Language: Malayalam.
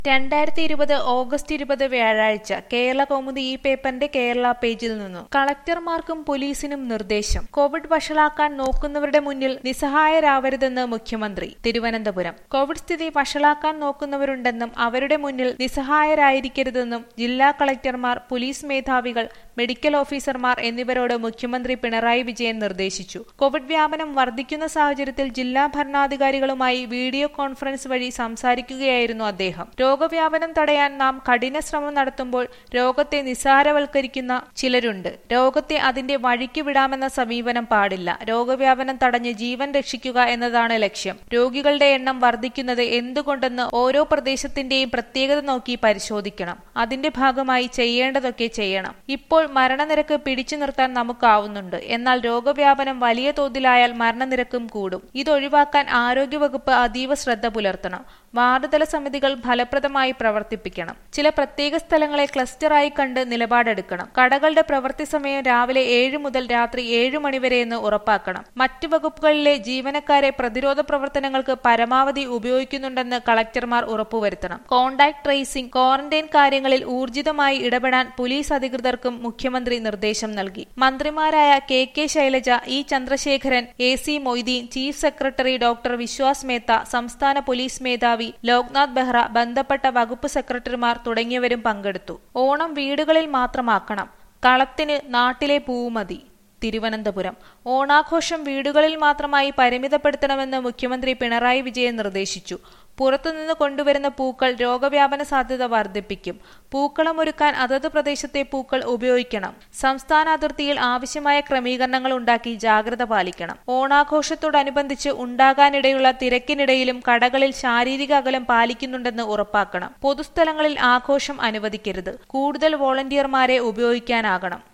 രണ്ടായിരത്തി ഇരുപത് ഓഗസ്റ്റ് ഇരുപത് വ്യാഴാഴ്ച കേരള കൗമുദി ഈ പേപ്പറിന്റെ കേരള പേജിൽ നിന്നും കളക്ടർമാർക്കും പോലീസിനും നിർദ്ദേശം കോവിഡ് വഷളാക്കാൻ നോക്കുന്നവരുടെ മുന്നിൽ നിസ്സഹായരാവരുതെന്ന് മുഖ്യമന്ത്രി തിരുവനന്തപുരം കോവിഡ് സ്ഥിതി വഷളാക്കാൻ നോക്കുന്നവരുണ്ടെന്നും അവരുടെ മുന്നിൽ നിസ്സഹായരായിരിക്കരുതെന്നും ജില്ലാ കളക്ടർമാർ പോലീസ് മേധാവികൾ മെഡിക്കൽ ഓഫീസർമാർ എന്നിവരോട് മുഖ്യമന്ത്രി പിണറായി വിജയൻ നിർദ്ദേശിച്ചു കോവിഡ് വ്യാപനം വർദ്ധിക്കുന്ന സാഹചര്യത്തിൽ ജില്ലാ ഭരണാധികാരികളുമായി വീഡിയോ കോൺഫറൻസ് വഴി സംസാരിക്കുകയായിരുന്നു അദ്ദേഹം രോഗവ്യാപനം തടയാൻ നാം കഠിന ശ്രമം നടത്തുമ്പോൾ രോഗത്തെ നിസ്സാരവൽക്കരിക്കുന്ന ചിലരുണ്ട് രോഗത്തെ അതിന്റെ വഴിക്ക് വിടാമെന്ന സമീപനം പാടില്ല രോഗവ്യാപനം തടഞ്ഞ് ജീവൻ രക്ഷിക്കുക എന്നതാണ് ലക്ഷ്യം രോഗികളുടെ എണ്ണം വർദ്ധിക്കുന്നത് എന്തുകൊണ്ടെന്ന് ഓരോ പ്രദേശത്തിന്റെയും പ്രത്യേകത നോക്കി പരിശോധിക്കണം അതിന്റെ ഭാഗമായി ചെയ്യേണ്ടതൊക്കെ ചെയ്യണം ഇപ്പോൾ മരണനിരക്ക് പിടിച്ചു നിർത്താൻ നമുക്കാവുന്നുണ്ട് എന്നാൽ രോഗവ്യാപനം വലിയ തോതിലായാൽ മരണനിരക്കും കൂടും ഇതൊഴിവാക്കാൻ ആരോഗ്യവകുപ്പ് അതീവ ശ്രദ്ധ പുലർത്തണം വാർഡ് തല സമിതികൾ ഫലപ്രദമായി പ്രവർത്തിപ്പിക്കണം ചില പ്രത്യേക സ്ഥലങ്ങളെ ക്ലസ്റ്ററായി കണ്ട് നിലപാടെടുക്കണം കടകളുടെ പ്രവൃത്തി സമയം രാവിലെ ഏഴ് മുതൽ രാത്രി ഏഴ് മണിവരെയെന്ന് ഉറപ്പാക്കണം മറ്റു വകുപ്പുകളിലെ ജീവനക്കാരെ പ്രതിരോധ പ്രവർത്തനങ്ങൾക്ക് പരമാവധി ഉപയോഗിക്കുന്നുണ്ടെന്ന് കളക്ടർമാർ ഉറപ്പുവരുത്തണം കോണ്ടാക്ട് ട്രേസിംഗ് ക്വാറന്റൈൻ കാര്യങ്ങളിൽ ഊർജിതമായി ഇടപെടാൻ പോലീസ് അധികൃതർക്കും മുഖ്യമന്ത്രി നിർദ്ദേശം നൽകി മന്ത്രിമാരായ K K Shailaja E Chandrasekharan A C Moideen chief secretary doctor Viswas Mehta സംസ്ഥാന പോലീസ് മേധാവി ലോക്നാഥ് ബെഹ്റ ബന്ധപ്പെട്ട വകുപ്പ് സെക്രട്ടറിമാർ തുടങ്ങിയവരും പങ്കെടുത്തു ഓണം വീടുകളിൽ മാത്രമാക്കണം കളത്തിന് നാട്ടിലെ പൂമതി തിരുവനന്തപുരം ഓണാഘോഷം വീടുകളിൽ മാത്രമായി പരിമിതപ്പെടുത്തണമെന്ന് മുഖ്യമന്ത്രി പിണറായി വിജയൻ നിർദ്ദേശിച്ചു പുറത്തുനിന്ന് കൊണ്ടുവരുന്ന പൂക്കൾ രോഗവ്യാപന സാധ്യത വർദ്ധിപ്പിക്കും പൂക്കളം ഒരുക്കാൻ അതത് പ്രദേശത്തെ പൂക്കൾ ഉപയോഗിക്കണം സംസ്ഥാന അതിർത്തിയിൽ ആവശ്യമായ ക്രമീകരണങ്ങൾ ഉണ്ടാക്കി ജാഗ്രത പാലിക്കണം ഓണാഘോഷത്തോടനുബന്ധിച്ച് ഉണ്ടാകാനിടയുള്ള തിരക്കിനിടയിലും കടകളിൽ ശാരീരിക അകലം പാലിക്കുന്നുണ്ടെന്ന് ഉറപ്പാക്കണം പൊതുസ്ഥലങ്ങളിൽ ആഘോഷം അനുവദിക്കരുത് കൂടുതൽ വോളണ്ടിയർമാരെ ഉപയോഗിക്കാനാകണം